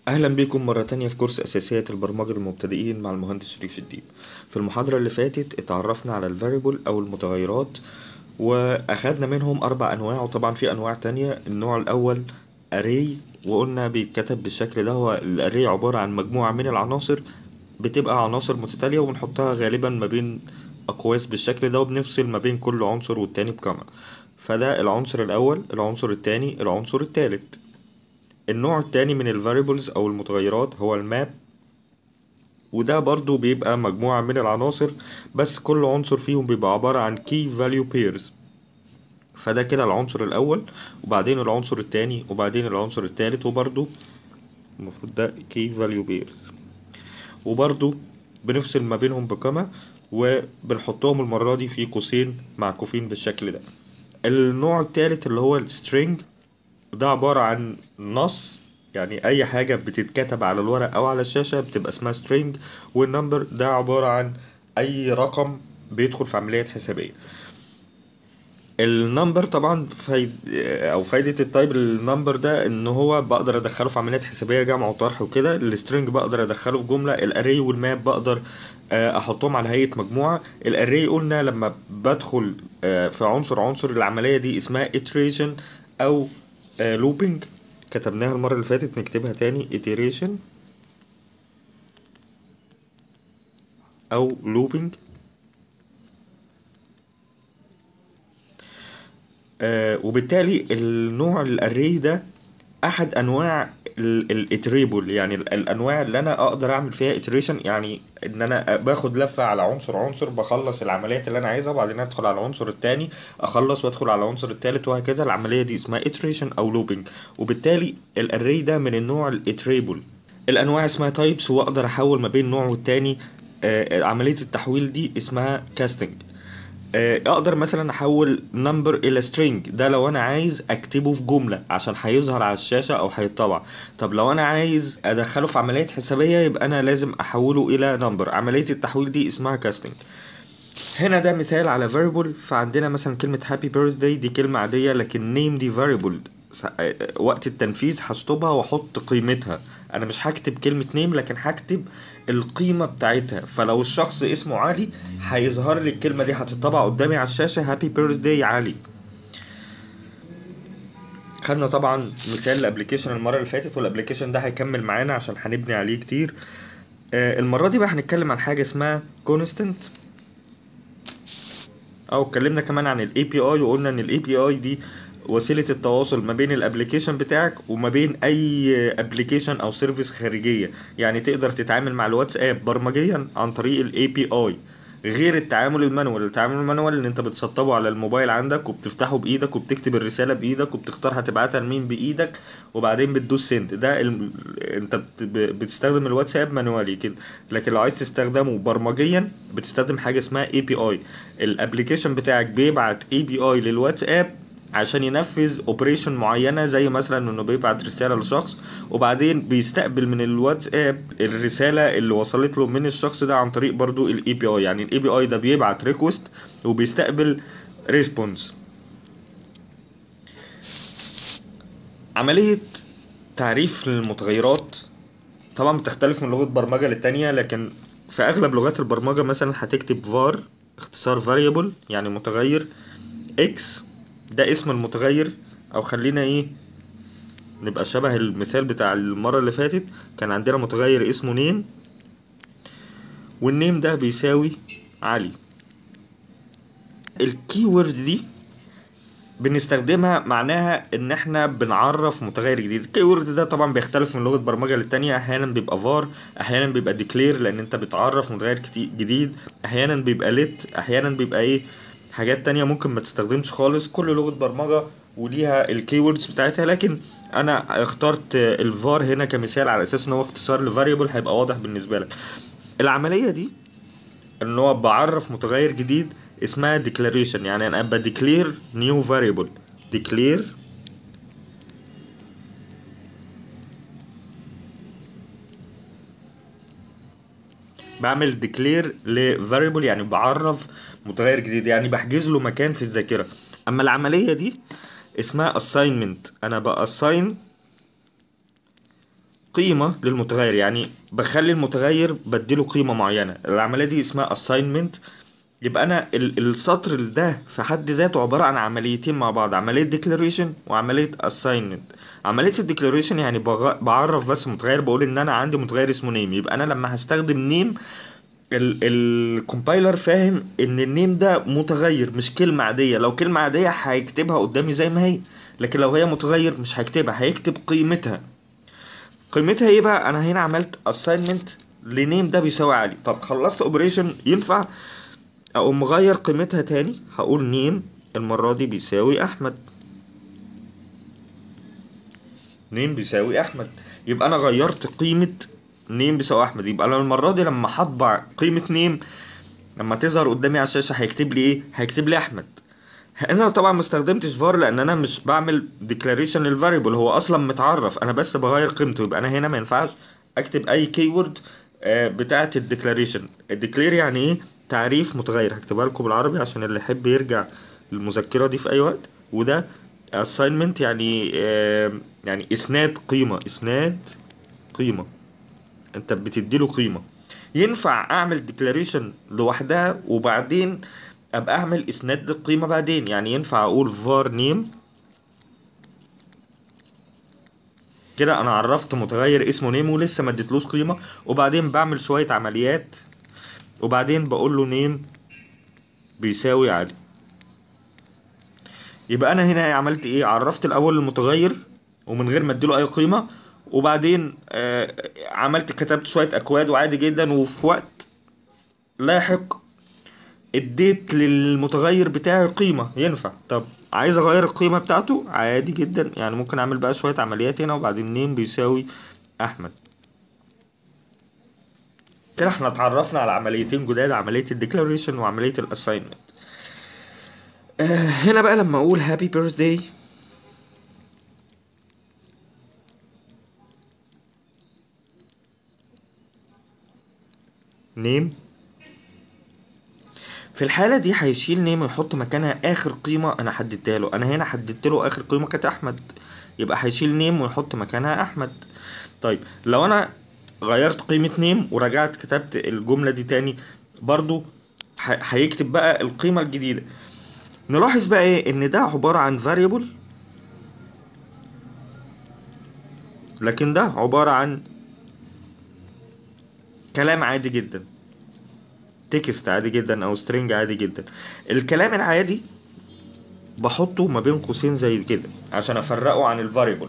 أهلا بكم مرة تانية في كورس أساسيات البرمجة للمبتدئين مع المهندس شريف الدين في المحاضرة اللي فاتت اتعرفنا على الفاريبل أو المتغيرات وأخدنا منهم أربع أنواع وطبعا في أنواع تانية النوع الأول array وقلنا بيتكتب بالشكل ده هو الاري عبارة عن مجموعة من العناصر بتبقى عناصر متتالية وبنحطها غالبا ما بين أقواس بالشكل ده وبنفصل ما بين كل عنصر والتاني بكما فده العنصر الأول العنصر التاني العنصر التالت النوع التاني من الفاريبلز او المتغيرات هو الماب وده برضو بيبقى مجموعة من العناصر بس كل عنصر فيهم بيبقى عبارة عن key value pairs فده كده العنصر الأول وبعدين العنصر التاني وبعدين العنصر التالت وبرضو المفروض ده key value pairs وبرضو بنفصل ما بينهم بكما وبنحطهم المرة دي في قوسين معكوفين بالشكل ده النوع التالت اللي هو السترينج ده عبارة عن نص يعني أي حاجة بتتكتب على الورق أو على الشاشة بتبقى اسمها string والنمبر ده عبارة عن أي رقم بيدخل في عملية حسابية النمبر طبعا فايد او فايدة التايب النمبر ده ان هو بقدر ادخله في عمليات حسابية جمع وطرح وكده السترنج بقدر ادخله في جملة الاري والماب بقدر احطهم على هيئة مجموعة الاري قلنا لما بدخل في عنصر عنصر العملية دي اسمها iteration او لوبينج كتبناها المرة اللي فاتت نكتبها تاني iteration أو looping آه وبالتالي النوع الاري ده أحد أنواع الاتريبل يعني الأنواع اللي أنا أقدر أعمل فيها iteration يعني إن أنا باخد لفة على عنصر عنصر بخلص العمليات اللي أنا عايزها وبعدين أدخل على العنصر التاني أخلص وأدخل على العنصر التالت وهكذا العملية دي اسمها iteration أو looping وبالتالي الاري ده من النوع الاتريبل الأنواع اسمها types وأقدر أحول ما بين نوع والتاني آه عملية التحويل دي اسمها casting اقدر مثلا احول نمبر الى string ده لو انا عايز اكتبه في جمله عشان هيظهر على الشاشه او هيطبع طب لو انا عايز ادخله في عمليات حسابيه يبقى انا لازم احوله الى نمبر عمليه التحويل دي اسمها casting هنا ده مثال على variable فعندنا مثلا كلمه happy birthday دي كلمه عاديه لكن name دي variable وقت التنفيذ هشطبها واحط قيمتها انا مش هكتب كلمة نيم لكن هكتب القيمة بتاعتها فلو الشخص اسمه علي هيظهر لي الكلمة دي هتطبع قدامي على الشاشة هابي بيرثداي علي خدنا طبعا مثال الابلكيشن المرة اللي فاتت والابلكيشن ده هيكمل معانا عشان هنبني عليه كتير آه المرة دي بقى هنتكلم عن حاجة اسمها كونستنت او اتكلمنا كمان عن الاي بي اي وقلنا ان الاي بي اي دي وسيلة التواصل ما بين الابليكيشن بتاعك وما بين اي ابليكيشن او سيرفيس خارجية يعني تقدر تتعامل مع الواتساب برمجيا عن طريق الاي بي اي غير التعامل المانوال التعامل المانوال ان انت بتسطبه على الموبايل عندك وبتفتحه بايدك وبتكتب الرسالة بايدك وبتختار هتبعتها لمين بايدك وبعدين بتدوس سند ده ال... انت بتستخدم الواتساب مانوالي كده لكن لو عايز تستخدمه برمجيا بتستخدم حاجة اسمها اي بي اي الابليكيشن بتاعك بيبعت اي بي اي للواتساب عشان ينفذ اوبريشن معينه زي مثلا انه بيبعت رساله لشخص وبعدين بيستقبل من الواتساب الرساله اللي وصلت له من الشخص ده عن طريق برضو الاي بي اي يعني الاي بي اي ده بيبعت ريكوست وبيستقبل ريسبونس عمليه تعريف المتغيرات طبعا بتختلف من لغه برمجه للتانية لكن في اغلب لغات البرمجه مثلا هتكتب var اختصار variable يعني متغير x ده اسم المتغير او خلينا ايه نبقى شبه المثال بتاع المرة اللي فاتت كان عندنا متغير اسمه نيم والنيم ده بيساوي علي الكيورد دي بنستخدمها معناها ان احنا بنعرف متغير جديد الكيورد ده طبعا بيختلف من لغه برمجه للتانية احيانا بيبقى var احيانا بيبقى declare لان انت بتعرف متغير جديد احيانا بيبقى let احيانا بيبقى ايه حاجات تانية ممكن ما تستخدمش خالص كل لغة برمجة وليها الكيوردز بتاعتها لكن انا اخترت الفار هنا كمثال على اساس ان هو اختصار لفاريبل هيبقى واضح بالنسبة لك العملية دي ان هو بعرف متغير جديد اسمها declaration يعني انا بديكلير نيو variable declare بعمل ديكلير لفاريبل يعني بعرف متغير جديد يعني بحجز له مكان في الذاكره اما العمليه دي اسمها assignment انا باساين قيمة للمتغير يعني بخلي المتغير بديله قيمة معينة العملية دي اسمها assignment يبقى انا ال- السطر ده في حد ذاته عبارة عن عمليتين مع بعض عملية declaration وعملية assignment عملية الديكلاريشن يعني بغ- بعرف بس متغير بقول ان انا عندي متغير اسمه نيم يبقى انا لما هستخدم نيم الكومبايلر فاهم ان النيم ده متغير مش كلمة عادية لو كلمة عادية هيكتبها قدامي زي ما هي لكن لو هي متغير مش هيكتبها هيكتب قيمتها قيمتها ايه بقى انا هنا عملت assignment لنيم ده بيساوي علي طب خلصت اوبريشن ينفع اقوم مغير قيمتها تاني هقول نيم المرة دي بيساوي احمد نيم بيساوي احمد يبقى انا غيرت قيمة نيم بيساوي احمد يبقى انا المرة دي لما هطبع قيمة نيم لما تظهر قدامي على الشاشة هيكتب لي ايه هيكتب لي احمد انا طبعا ما استخدمتش فار لان انا مش بعمل ديكلاريشن للفاريبل هو اصلا متعرف انا بس بغير قيمته يبقى انا هنا ما ينفعش اكتب اي كيورد بتاعه الديكلاريشن الديكلير يعني ايه تعريف متغير هكتبها لكم بالعربي عشان اللي يحب يرجع المذكره دي في اي وقت وده assignment يعني آه، يعني اسناد قيمه اسناد قيمه انت بتديله قيمه ينفع اعمل ديكلاريشن لوحدها وبعدين ابقى اعمل اسناد للقيمه بعدين يعني ينفع اقول var name كده انا عرفت متغير اسمه نيم ولسه ما اديتلوش قيمه وبعدين بعمل شويه عمليات وبعدين بقول له نيم بيساوي علي يبقى انا هنا عملت ايه عرفت الاول المتغير ومن غير ما اديله اي قيمه وبعدين آه عملت كتبت شويه اكواد وعادي جدا وفي وقت لاحق اديت للمتغير بتاعي قيمة ينفع طب عايز اغير القيمة بتاعته عادي جدا يعني ممكن اعمل بقى شوية عمليات هنا وبعدين نيم بيساوي احمد كده احنا اتعرفنا على عمليتين جداد عملية الديكلاريشن وعملية الاساينمنت آه هنا بقى لما اقول هابي بيرثداي نيم في الحالة دي هيشيل نيم ويحط مكانها آخر قيمة أنا حددتها له أنا هنا حددت له آخر قيمة كانت أحمد يبقى هيشيل نيم ويحط مكانها أحمد طيب لو أنا غيرت قيمة نيم ورجعت كتبت الجملة دي تاني برضو ه- هيكتب بقى القيمة الجديدة نلاحظ بقى ايه ان ده عبارة عن variable لكن ده عبارة عن كلام عادي جدا تكست عادي جدا او سترينج عادي جدا الكلام العادي بحطه ما بين قوسين زي كده عشان افرقه عن الفاريبل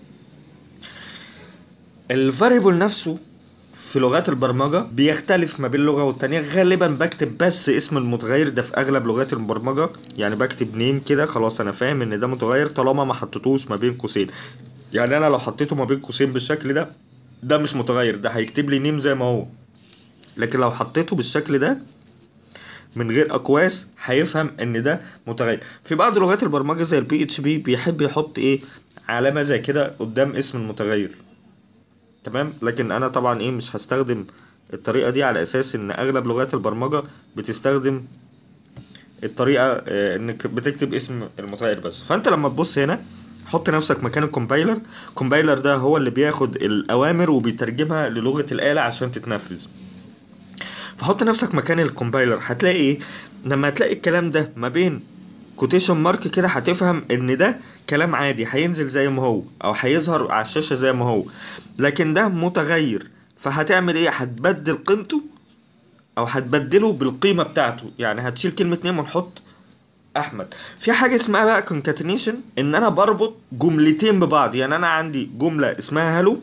الفاريبل نفسه في لغات البرمجة بيختلف ما بين لغة والتانية غالبا بكتب بس اسم المتغير ده في اغلب لغات البرمجة يعني بكتب نيم كده خلاص انا فاهم ان ده متغير طالما ما حطيتوش ما بين قوسين يعني انا لو حطيته ما بين قوسين بالشكل ده ده مش متغير ده هيكتب لي نيم زي ما هو لكن لو حطيته بالشكل ده من غير اقواس هيفهم ان ده متغير في بعض لغات البرمجه زي البي اتش بي بيحب يحط ايه علامه زي كده قدام اسم المتغير تمام لكن انا طبعا ايه مش هستخدم الطريقه دي على اساس ان اغلب لغات البرمجه بتستخدم الطريقه آه، انك بتكتب اسم المتغير بس فانت لما تبص هنا حط نفسك مكان الكومبايلر الكومبايلر ده هو اللي بياخد الاوامر وبيترجمها للغه الاله عشان تتنفذ فحط نفسك مكان الكومبايلر هتلاقي ايه لما هتلاقي الكلام ده ما بين كوتيشن مارك كده هتفهم ان ده كلام عادي هينزل زي ما هو او هيظهر على الشاشه زي ما هو لكن ده متغير فهتعمل ايه هتبدل قيمته او هتبدله بالقيمه بتاعته يعني هتشيل كلمه نيم ونحط احمد في حاجه اسمها بقى concatenation ان انا بربط جملتين ببعض يعني انا عندي جمله اسمها هلو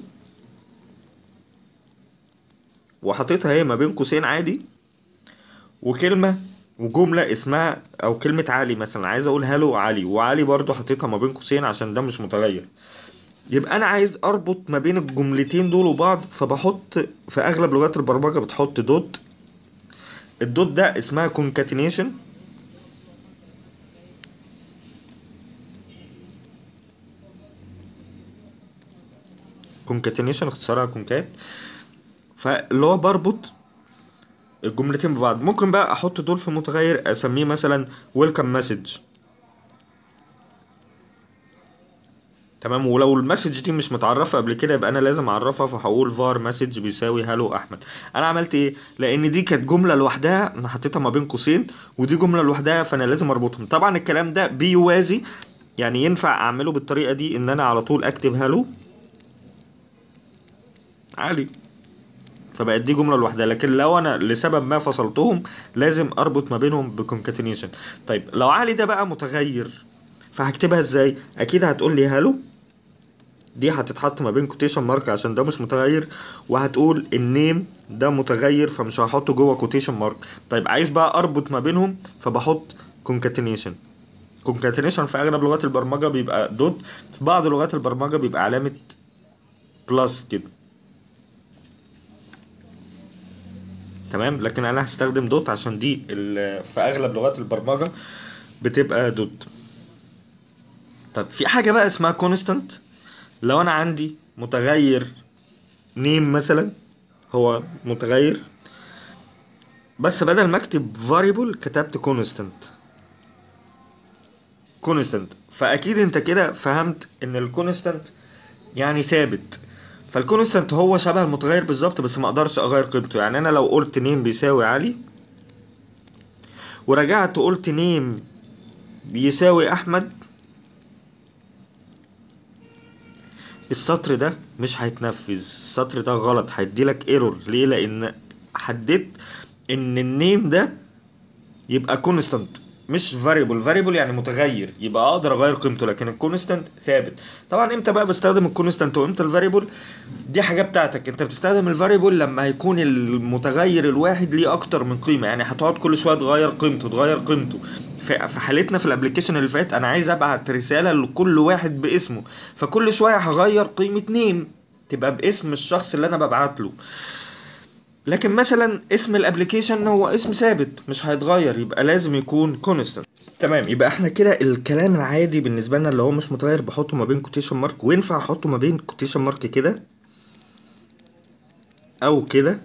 وحطيتها هي ما بين قوسين عادي وكلمة وجملة اسمها أو كلمة علي مثلا عايز أقول هالو علي وعلي برضو حطيتها ما بين قوسين عشان ده مش متغير يبقى أنا عايز أربط ما بين الجملتين دول وبعض فبحط في أغلب لغات البرمجة بتحط دوت الدوت ده اسمها concatenation concatenation اختصارها كونكات فاللي هو بربط الجملتين ببعض ممكن بقى احط دول في متغير اسميه مثلا ويلكم مسج تمام ولو المسج دي مش متعرفه قبل كده يبقى انا لازم اعرفها فهقول var مسج بيساوي هالو احمد انا عملت ايه لان دي كانت جمله لوحدها انا حطيتها ما بين قوسين ودي جمله لوحدها فانا لازم اربطهم طبعا الكلام ده بيوازي يعني ينفع اعمله بالطريقه دي ان انا على طول اكتب هالو عادي فبقت دي جمله لوحدها لكن لو انا لسبب ما فصلتهم لازم اربط ما بينهم بكونكاتينيشن طيب لو علي ده بقى متغير فهكتبها ازاي اكيد هتقول لي هالو دي هتتحط ما بين كوتيشن مارك عشان ده مش متغير وهتقول النيم ده متغير فمش هحطه جوه كوتيشن مارك طيب عايز بقى اربط ما بينهم فبحط كونكاتينيشن كونكاتينيشن في اغلب لغات البرمجه بيبقى دوت في بعض لغات البرمجه بيبقى علامه بلس كده تمام لكن انا هستخدم دوت عشان دي ال- في اغلب لغات البرمجه بتبقى دوت طب في حاجه بقى اسمها كونستانت لو انا عندي متغير نيم مثلا هو متغير بس بدل ما اكتب variable كتبت constant constant فاكيد انت كده فهمت ان الكونستانت يعني ثابت فالكونستانت هو شبه المتغير بالظبط بس ما اقدرش اغير قيمته يعني انا لو قلت نيم بيساوي علي ورجعت قلت نيم بيساوي احمد السطر ده مش هيتنفذ السطر ده غلط هيديلك ايرور ليه لان حددت ان النيم ده يبقى كونستانت مش فاريبل فاريبل يعني متغير يبقى اقدر اغير قيمته لكن الكونستانت ثابت طبعا امتى بقى بستخدم الكونستانت وامتى الفاريبل دي حاجه بتاعتك انت بتستخدم الفاريبل لما هيكون المتغير الواحد ليه اكتر من قيمه يعني هتقعد كل شويه تغير قيمته تغير قيمته في في حالتنا في الابلكيشن اللي فات انا عايز ابعت رساله لكل واحد باسمه فكل شويه هغير قيمه نيم تبقى باسم الشخص اللي انا ببعت له لكن مثلا اسم الابلكيشن هو اسم ثابت مش هيتغير يبقى لازم يكون كونستنت تمام يبقى احنا كده الكلام العادي بالنسبه لنا اللي هو مش متغير بحطه ما بين كوتيشن مارك وينفع احطه ما بين كوتيشن مارك كده او كده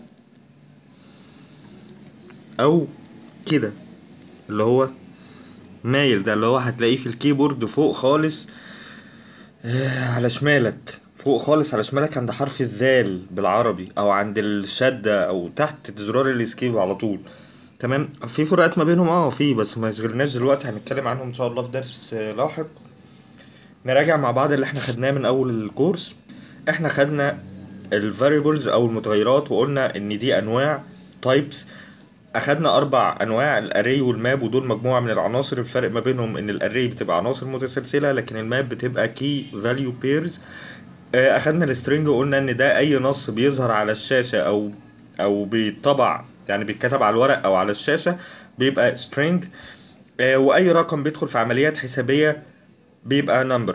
او كده اللي هو مايل ده اللي هو هتلاقيه في الكيبورد فوق خالص آه، على شمالك فوق خالص على شمالك عند حرف الذال بالعربي او عند الشدة او تحت زرار الاسكيب على طول تمام في فروقات ما بينهم اه في بس ما يشغلناش دلوقتي هنتكلم عنهم ان شاء الله في درس آه، لاحق نراجع مع بعض اللي احنا خدناه من اول الكورس احنا خدنا الفاريبلز او المتغيرات وقلنا ان دي انواع تايبس اخدنا اربع انواع الاري والماب ودول مجموعه من العناصر الفرق ما بينهم ان الاري بتبقى عناصر متسلسله لكن الماب بتبقى كي فاليو بيرز اخدنا السترنج وقلنا ان ده اي نص بيظهر على الشاشه او او بيطبع يعني بيتكتب على الورق او على الشاشه بيبقى string آه، واي رقم بيدخل في عمليات حسابيه بيبقى number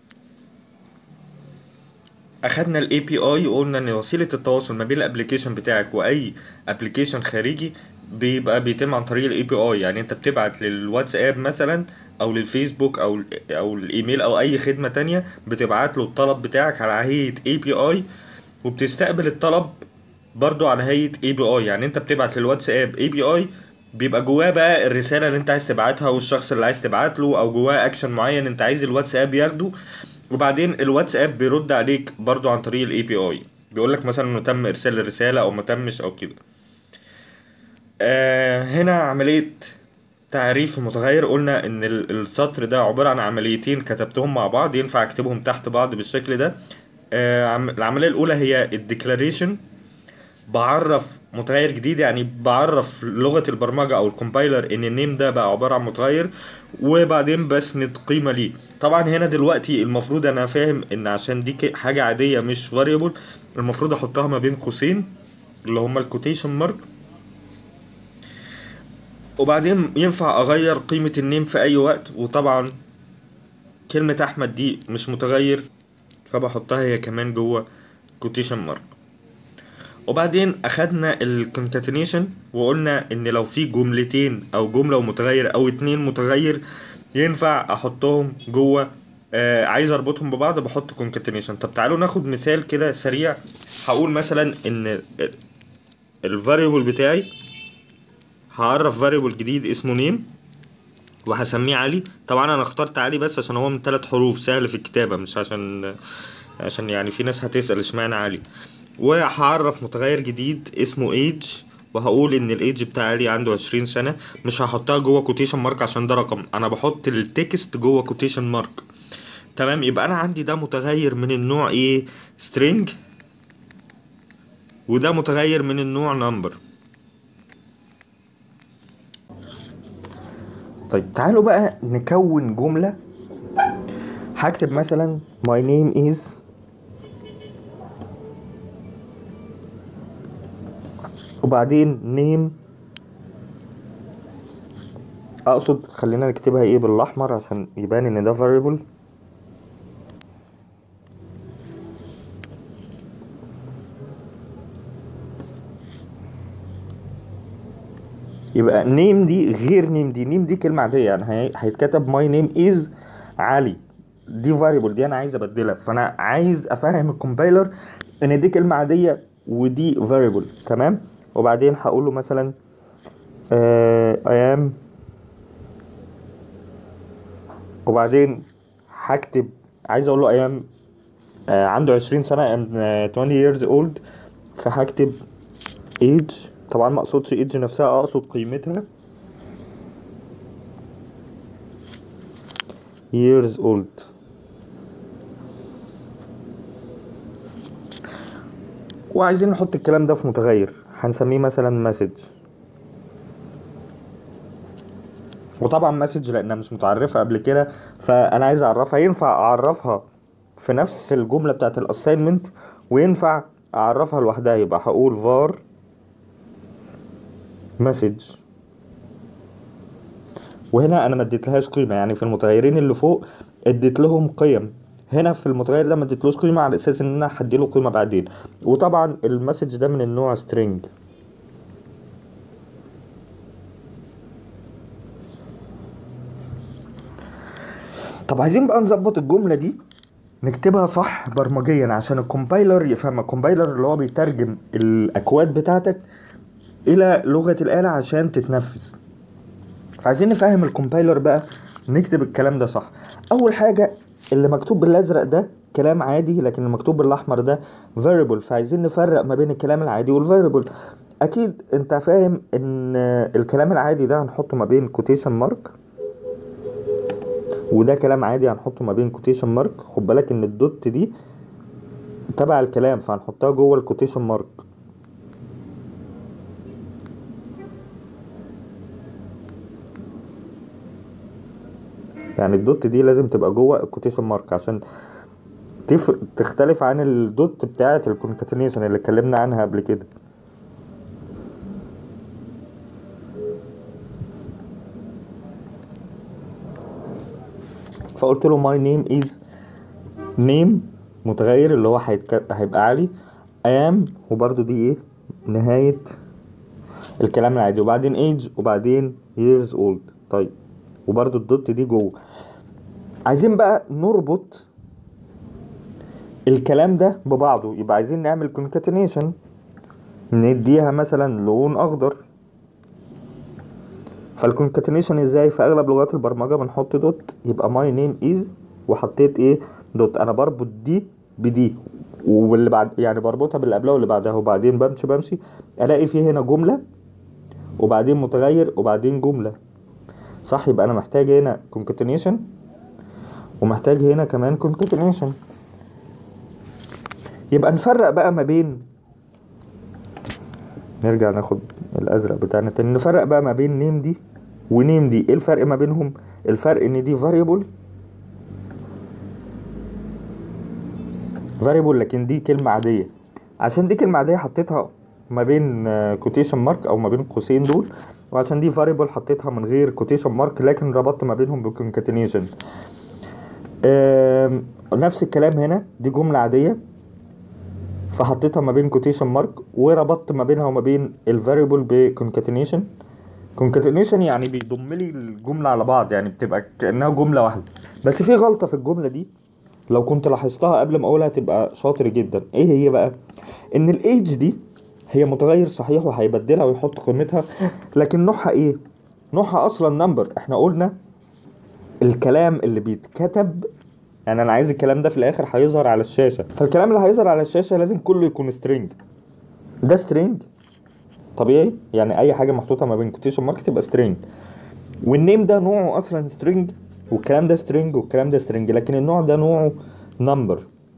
اخدنا الاي بي اي وقلنا ان وسيله التواصل ما بين الابلكيشن بتاعك واي ابلكيشن خارجي بيبقى بيتم عن طريق الاي بي اي يعني انت بتبعت للواتساب مثلا او للفيسبوك او او الايميل او اي خدمه تانية بتبعت له الطلب بتاعك على هيئه اي بي اي وبتستقبل الطلب برضو على هيئه اي بي اي يعني انت بتبعت للواتساب اي بي اي بيبقى جواه بقى الرساله اللي انت عايز تبعتها والشخص اللي عايز تبعت له او جواه اكشن معين انت عايز الواتساب ياخده وبعدين الواتساب بيرد عليك برضو عن طريق الاي بي اي بيقول لك مثلا انه تم ارسال الرساله او ما تمش او كده آه هنا عمليه تعريف المتغير قلنا ان ال- السطر ده عباره عن عمليتين كتبتهم مع بعض ينفع اكتبهم تحت بعض بالشكل ده آه عم- العمليه الاولى هي الديكلاريشن بعرف متغير جديد يعني بعرف لغة البرمجة أو الكومبايلر إن النيم ده بقى عبارة عن متغير وبعدين بسند قيمة ليه طبعا هنا دلوقتي المفروض أنا فاهم إن عشان دي ك- حاجة عادية مش فاريبل المفروض أحطها ما بين قوسين اللي هما الكوتيشن مارك وبعدين ينفع أغير قيمة النيم في أي وقت وطبعا كلمة أحمد دي مش متغير فبحطها هي كمان جوه كوتيشن مارك وبعدين اخدنا الكونكاتينيشن وقلنا ان لو في جملتين او جمله ومتغير او اتنين متغير ينفع احطهم جوه آه عايز اربطهم ببعض بحط كونكاتينيشن طب تعالوا ناخد مثال كده سريع هقول مثلا ان الفاريبل بتاعي هعرف فاريبل جديد اسمه نيم وهسميه علي طبعا انا اخترت علي بس عشان هو من ثلاث حروف سهل في الكتابة مش عشان عشان يعني في ناس هتسأل اشمعنى علي وهعرف متغير جديد اسمه ايج وهقول ان الايدج بتاع علي عنده 20 سنة مش هحطها جوه كوتيشن مارك عشان ده رقم انا بحط التكست جوه كوتيشن مارك تمام يبقى انا عندي ده متغير من النوع ايه string وده متغير من النوع نمبر طيب تعالوا بقى نكون جملة هكتب مثلا my name is وبعدين name اقصد خلينا نكتبها ايه بالاحمر عشان يبان ان ده variable يبقى نيم دي غير نيم دي نيم دي كلمة عادية يعني هي- هيتكتب ماي نيم از علي دي فاريبل دي انا عايز ابدلها فانا عايز افهم الكومبايلر ان دي كلمة عادية ودي فاريبل تمام وبعدين هقول له مثلا آه I am وبعدين هكتب عايز اقول له I am آه عنده 20 سنة I am آه 20 years old فهكتب age طبعا ما اقصدش age نفسها اقصد قيمتها years old وعايزين نحط الكلام ده في متغير هنسميه مثلا message وطبعا مسج لانها مش متعرفه قبل كده فانا عايز اعرفها ينفع اعرفها في نفس الجمله بتاعت الاساينمنت وينفع اعرفها لوحدها يبقى هقول var مسج وهنا انا ما اديتلهاش قيمه يعني في المتغيرين اللي فوق اديت لهم قيم هنا في المتغير ده ما اديتلوش قيمه على اساس ان انا هديله قيمه بعدين وطبعا المسج ده من النوع string طب عايزين بقى نظبط الجملة دي نكتبها صح برمجيا عشان الكومبايلر يفهم الكومبايلر اللي هو بيترجم الأكواد بتاعتك إلى لغة الآلة عشان تتنفذ فعايزين نفهم الكومبايلر بقى نكتب الكلام ده صح أول حاجة اللي مكتوب بالأزرق ده كلام عادي لكن المكتوب بالأحمر ده variable فعايزين نفرق ما بين الكلام العادي والفاريبل أكيد أنت فاهم إن الكلام العادي ده هنحطه ما بين quotation mark وده كلام عادي هنحطه ما بين كوتيشن مارك خد بالك ان الدوت دي تبع الكلام فهنحطها جوه الكوتيشن مارك يعني الدوت دي لازم تبقى جوه الكوتيشن مارك عشان تفرق تختلف عن الدوت بتاعه الكونكاتينيشن اللي اتكلمنا عنها قبل كده فقلت له my name is name متغير اللي هو هيتك... هيبقى علي I am وبرده دي ايه نهاية الكلام العادي وبعدين age وبعدين years old طيب وبرده الدوت دي جوه عايزين بقى نربط الكلام ده ببعضه يبقى عايزين نعمل concatenation نديها مثلا لون اخضر فالكونكاتينيشن ازاي في اغلب لغات البرمجه بنحط دوت يبقى ماي نيم از وحطيت ايه دوت انا بربط دي بدي واللي بعد يعني بربطها باللي قبلها واللي بعدها وبعدين بمشي بمشي الاقي في هنا جمله وبعدين متغير وبعدين جمله صح يبقى انا محتاج هنا concatenation ومحتاج هنا كمان concatenation يبقى نفرق بقى ما بين نرجع ناخد الازرق بتاعنا تاني نفرق بقى ما بين نيم دي ونيم دي ايه الفرق ما بينهم الفرق ان دي variable variable لكن دي كلمة عادية عشان دي كلمة عادية حطيتها ما بين كوتيشن مارك او ما بين قوسين دول وعشان دي variable حطيتها من غير كوتيشن مارك لكن ربطت ما بينهم بكونكاتينيشن نفس الكلام هنا دي جملة عادية فحطيتها ما بين كوتيشن مارك وربطت ما بينها وما بين الفاريبل بكونكاتينيشن كونكاتينيشن يعني بيضم لي الجمله على بعض يعني بتبقى كانها جمله واحده بس في غلطه في الجمله دي لو كنت لاحظتها قبل ما اقولها تبقى شاطر جدا ايه هي بقى ان الايدج دي هي متغير صحيح وهيبدلها ويحط قيمتها لكن نوعها ايه نوعها اصلا نمبر احنا قلنا الكلام اللي بيتكتب يعني انا عايز الكلام ده في الاخر هيظهر على الشاشه فالكلام اللي هيظهر على الشاشه لازم كله يكون سترينج ده سترينج طبيعي يعني اي حاجه محطوطه ما بين كوتيشن مارك تبقى سترينج والنيم ده نوعه اصلا سترينج والكلام ده سترينج والكلام ده سترينج لكن النوع ده نوعه نمبر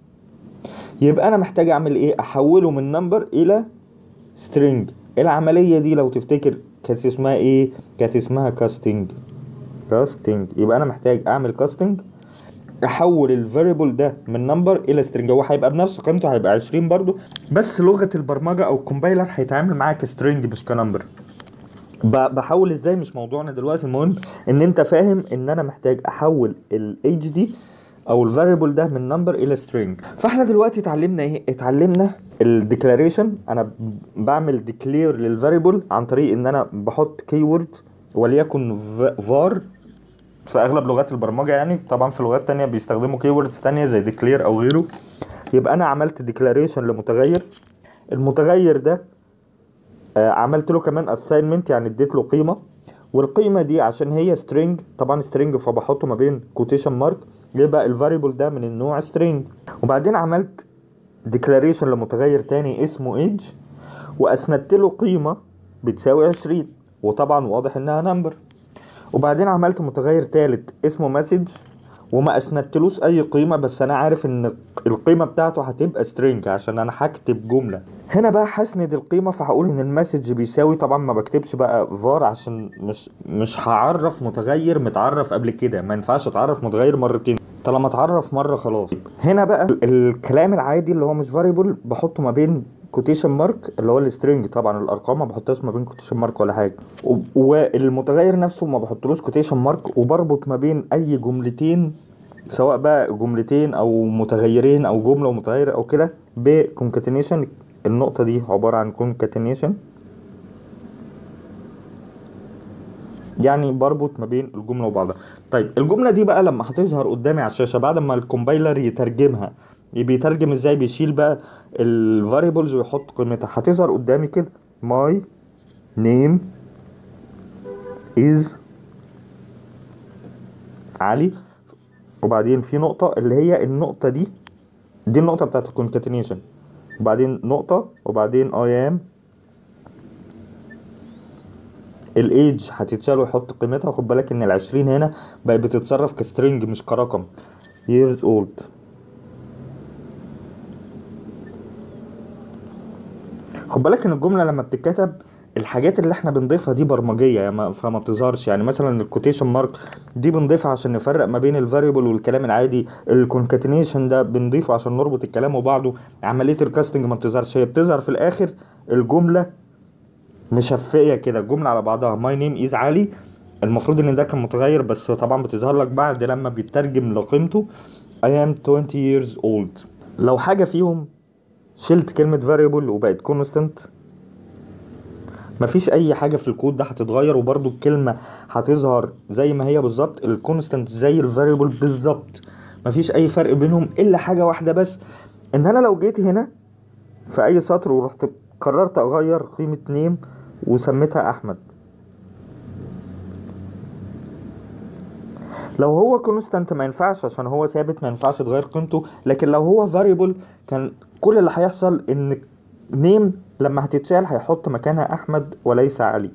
يبقى انا محتاج اعمل ايه احوله من نمبر الى سترينج العمليه دي لو تفتكر كانت اسمها ايه كانت اسمها كاستنج كاستنج يبقى انا محتاج اعمل كاستنج احول الفاريبل ده من نمبر الى سترينج هو هيبقى بنفس قيمته هيبقى 20 برضو بس لغه البرمجه او الكومبايلر هيتعامل معاها كسترينج مش كنمبر ب- بحول ازاي مش موضوعنا دلوقتي المهم ان انت فاهم ان انا محتاج احول الايدج دي او الفاريبل ده من نمبر الى سترينج فاحنا دلوقتي اتعلمنا ايه اتعلمنا الديكلاريشن انا ب- بعمل ديكلير للفاريبل عن طريق ان انا بحط كيورد وليكن فار في اغلب لغات البرمجه يعني طبعا في لغات تانية بيستخدموا كيوردز تانية زي ديكلير او غيره يبقى انا عملت ديكلاريشن لمتغير المتغير ده آه، عملت له كمان اساينمنت يعني اديت له قيمه والقيمه دي عشان هي سترينج طبعا سترينج فبحطه ما بين كوتيشن مارك يبقى الفاريبل ده من النوع سترينج وبعدين عملت ديكلاريشن لمتغير تاني اسمه ايدج واسندت له قيمه بتساوي 20 وطبعا واضح انها نمبر وبعدين عملت متغير تالت اسمه مسج وما اسندتلوش اي قيمه بس انا عارف ان القيمه بتاعته هتبقى سترينج عشان انا هكتب جمله هنا بقى هسند القيمه فهقول ان المسج بيساوي طبعا ما بكتبش بقى فار عشان مش مش هعرف متغير متعرف قبل كده ما ينفعش اتعرف متغير مرتين طالما اتعرف مره خلاص هنا بقى الكلام العادي اللي هو مش فاريبل بحطه ما بين كوتيشن مارك اللي هو السترينج طبعا الارقام ما بحطهاش ما بين كوتيشن مارك ولا حاجه و- والمتغير نفسه ما بحطلوش كوتيشن مارك وبربط ما بين اي جملتين سواء بقى جملتين او متغيرين او جمله ومتغير او كده بكونكاتينيشن النقطه دي عباره عن كونكاتينيشن يعني بربط ما بين الجمله وبعضها طيب الجمله دي بقى لما هتظهر قدامي على الشاشه بعد ما الكومبايلر يترجمها بيترجم ازاي بيشيل بقى الفاريبلز ويحط قيمتها هتظهر قدامي كده my name is علي وبعدين في نقطة اللي هي النقطة دي دي النقطة بتاعت الكونكاتينيشن وبعدين نقطة وبعدين I am الايدج هتتشال ويحط قيمتها خد بالك ان العشرين هنا بقت بتتصرف كسترينج مش كرقم years old خد بالك ان الجمله لما بتتكتب الحاجات اللي احنا بنضيفها دي برمجيه يعني ما- فما بتظهرش يعني مثلا الكوتيشن مارك دي بنضيفها عشان نفرق ما بين الفاريبل والكلام العادي الكونكاتينيشن ده بنضيفه عشان نربط الكلام وبعضه عمليه الكاستنج ما بتظهرش هي بتظهر في الاخر الجمله مشفيه كده الجمله على بعضها ماي نيم از علي المفروض ان ده كان متغير بس طبعا بتظهر لك بعد لما بيترجم لقيمته I am 20 years old لو حاجه فيهم شلت كلمة variable وبقت constant مفيش أي حاجة في الكود ده هتتغير وبرضو الكلمة هتظهر زي ما هي بالظبط الكونستنت زي الفاريبل بالظبط مفيش أي فرق بينهم إلا حاجة واحدة بس إن أنا لو جيت هنا في أي سطر ورحت قررت أغير قيمة نيم وسميتها أحمد لو هو كونستانت ما ينفعش عشان هو ثابت ما ينفعش تغير قيمته لكن لو هو فاريبل كان كل اللي هيحصل ان نيم لما هتتشال هيحط مكانها احمد وليس علي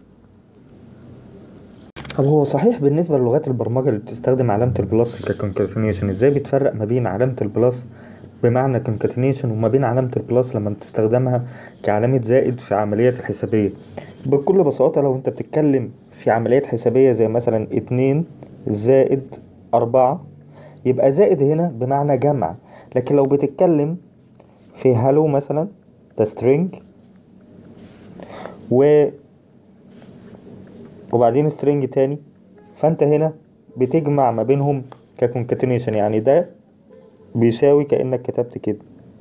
طب هو صحيح بالنسبة للغات البرمجة اللي بتستخدم علامة البلس ككونكاتينيشن ازاي بتفرق ما بين علامة البلس بمعنى كونكاتينيشن وما بين علامة البلس لما بتستخدمها كعلامة زائد في عمليات الحسابية بكل بساطة لو انت بتتكلم في عمليات حسابية زي مثلا اتنين زائد أربعة يبقى زائد هنا بمعنى جمع لكن لو بتتكلم في هالو مثلا ده string و وبعدين string تاني فانت هنا بتجمع ما بينهم ككونكاتينيشن يعني ده بيساوي كأنك كتبت كده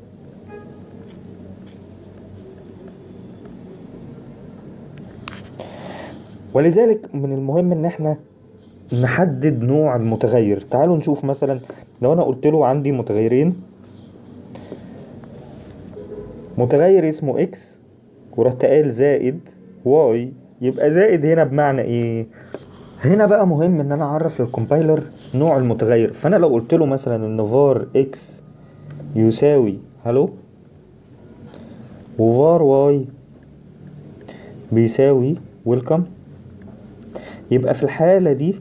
ولذلك من المهم ان احنا نحدد نوع المتغير تعالوا نشوف مثلا لو انا قلت له عندي متغيرين متغير اسمه اكس ورحت قايل زائد واي يبقى زائد هنا بمعنى ايه هنا بقى مهم ان انا اعرف للكومبايلر نوع المتغير فانا لو قلت له مثلا ان var x يساوي هلو وvar y بيساوي welcome يبقى في الحالة دي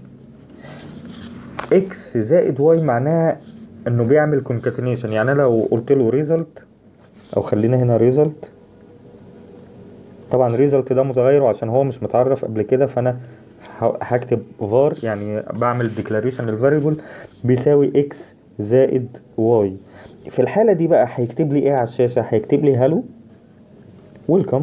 x زائد y معناها انه بيعمل concatenation يعني انا لو قلت له result او خلينا هنا result طبعا result ده متغير عشان هو مش متعرف قبل كده فانا ه- هكتب var يعني بعمل declaration للفاريبل بيساوي x زائد y في الحالة دي بقى هيكتب لي ايه على الشاشة هيكتب لي hello welcome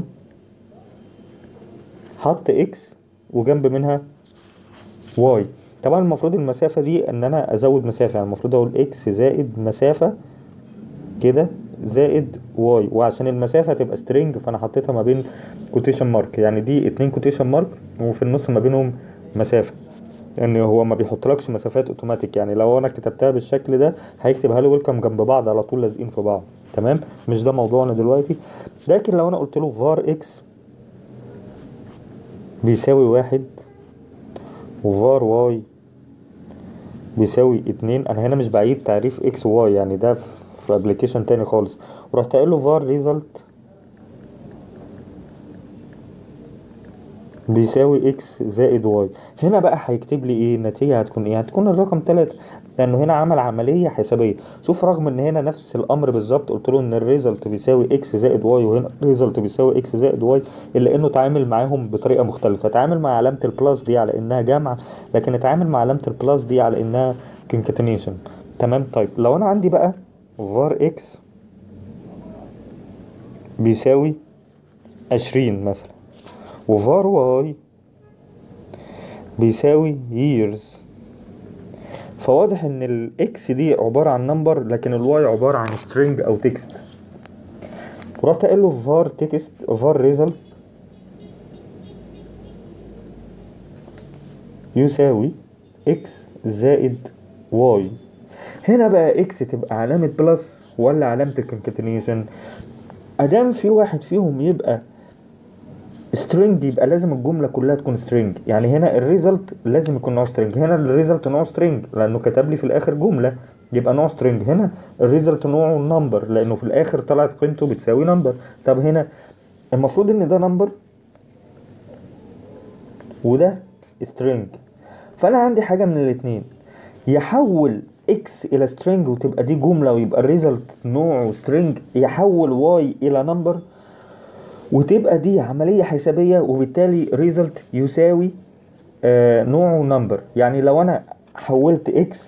حط x وجنب منها y طبعا المفروض المسافة دي ان انا ازود مسافة يعني المفروض اقول x زائد مسافة كده زائد واي وعشان المسافة تبقى string فانا حطيتها ما بين كوتيشن مارك يعني دي اتنين كوتيشن مارك وفي النص ما بينهم مسافة لان هو ما بيحطلكش مسافات اوتوماتيك يعني لو انا كتبتها بالشكل ده هيكتب هالو ويلكم جنب بعض على طول لازقين في بعض تمام مش ده موضوعنا دلوقتي لكن لو انا قلت له var x بيساوي واحد وvar y بيساوي اتنين انا هنا مش بعيد تعريف اكس واي يعني ده في ابلكيشن تاني خالص ورحت قايل له var result بيساوي اكس زائد واي هنا بقى هيكتب لي ايه النتيجة هتكون ايه هتكون الرقم تلاتة لانه هنا عمل عملية حسابية شوف رغم ان هنا نفس الامر بالظبط قلت له ان الريزلت بيساوي اكس زائد واي وهنا الريزلت بيساوي اكس زائد واي الا انه اتعامل معاهم بطريقة مختلفة اتعامل مع علامة البلس دي على انها جمع لكن اتعامل مع علامة البلس دي على انها concatenation تمام طيب لو انا عندي بقى var x بيساوي عشرين مثلا وفار واي بيساوي years فواضح ان الاكس دي عبارة عن نمبر لكن الواي عبارة عن string او text ورحت قايل له var text var result يساوي x زائد y هنا بقى x تبقى علامة بلس ولا علامة الكونكاتينيشن ادام في واحد فيهم يبقى string يبقى لازم الجملة كلها تكون string يعني هنا الريزلت لازم يكون نوع string هنا الريزلت نوع string لأنه كتب لي في الآخر جملة يبقى نوع string هنا الريزلت نوعه number لأنه في الآخر طلعت قيمته بتساوي number طب هنا المفروض إن ده number وده string فأنا عندي حاجة من الاتنين يحول x إلى string وتبقى دي جملة ويبقى الريزلت نوعه string يحول y إلى number وتبقى دي عملية حسابية وبالتالي result يساوي آه نوعه number يعني لو انا حولت x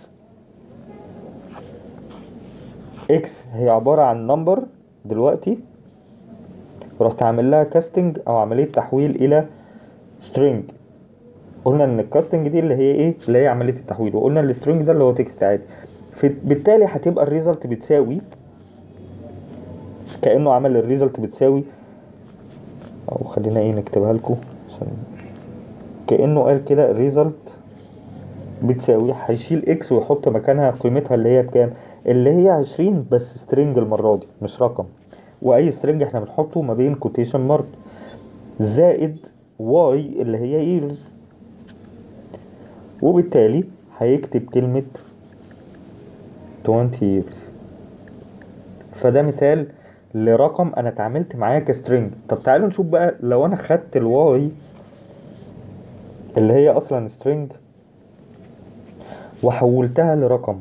x هي عبارة عن number دلوقتي رحت عامل لها كاستنج او عملية تحويل الى string قلنا ان الكاستنج دي اللي هي ايه اللي هي عملية التحويل وقلنا السترنج ده اللي هو تكست عادي في- بالتالي هتبقى الريزلت بتساوي كأنه عمل الريزلت بتساوي او خلينا ايه نكتبها لكم عشان كأنه قال كده الريزلت بتساوي هيشيل اكس ويحط مكانها قيمتها اللي هي بكام اللي هي عشرين بس سترينج المرة دي مش رقم واي سترينج احنا بنحطه ما بين كوتيشن مارك زائد واي اللي هي years وبالتالي هيكتب كلمة 20 years فده مثال لرقم انا اتعاملت معاه كسترينج طب تعالوا نشوف بقى لو انا خدت الواي اللي هي اصلا سترينج وحولتها لرقم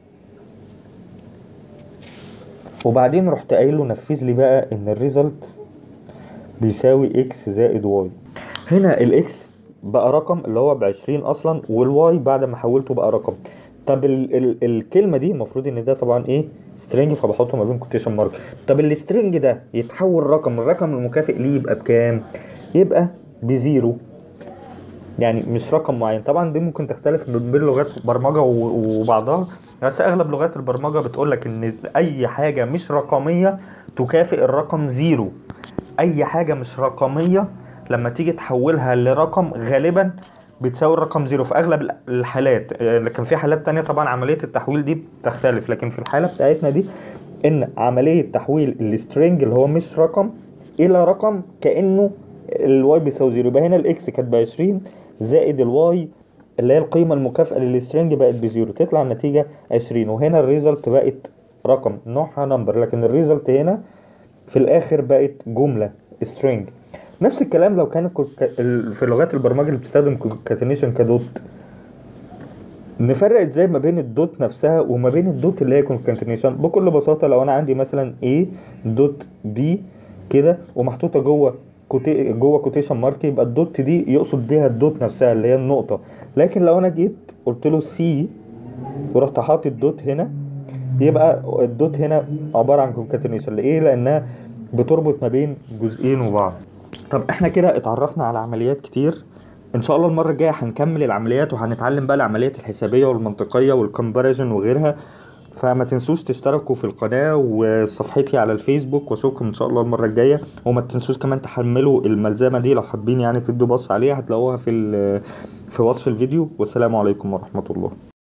وبعدين رحت قايل له نفذ لي بقى ان الريزلت بيساوي اكس زائد واي هنا الاكس بقى رقم اللي هو بعشرين اصلا والواي بعد ما حولته بقى رقم طب ال ال الكلمة دي المفروض ان ده طبعا ايه سترينج فبحطه ما بين كوتيشن مارك طب السترينج ده يتحول رقم الرقم المكافئ ليه يبقى بكام يبقى بزيرو يعني مش رقم معين طبعا دي ممكن تختلف من بين لغات برمجه و- وبعضها بس اغلب لغات البرمجه بتقولك ان اي حاجه مش رقميه تكافئ الرقم زيرو اي حاجه مش رقميه لما تيجي تحولها لرقم غالبا بتساوي الرقم زيرو في اغلب الحالات آه، لكن في حالات تانية طبعا عمليه التحويل دي بتختلف لكن في الحاله بتاعتنا دي ان عمليه تحويل السترينج اللي هو مش رقم الى رقم كانه الواي بيساوي زيرو يبقى هنا الاكس كانت ب 20 زائد الواي اللي هي القيمة المكافئة للسترنج بقت بزيرو تطلع النتيجة عشرين وهنا الريزلت بقت رقم نوعها نمبر لكن الريزلت هنا في الآخر بقت جملة string نفس الكلام لو كانت كو- ال- في لغات البرمجة اللي بتستخدم concatenation كدوت نفرق ازاي ما بين الدوت نفسها وما بين الدوت اللي هي concatenation بكل بساطة لو انا عندي مثلا A دوت B كده ومحطوطة جوه كوتي جوه كوتيشن مارك يبقى الدوت دي يقصد بيها الدوت نفسها اللي هي النقطة لكن لو انا جيت قلت له C ورحت حاطط دوت هنا يبقى الدوت هنا عبارة عن concatenation لإيه؟ لأنها بتربط ما بين جزئين وبعض طب احنا كده اتعرفنا على عمليات كتير ان شاء الله المرة الجاية هنكمل العمليات وهنتعلم بقى العمليات الحسابية والمنطقية والكمباريزن وغيرها فما تنسوش تشتركوا في القناة وصفحتي على الفيسبوك واشوفكم ان شاء الله المرة الجاية وما تنسوش كمان تحملوا الملزمة دي لو حابين يعني تدوا بص عليها هتلاقوها في ال- في وصف الفيديو والسلام عليكم ورحمة الله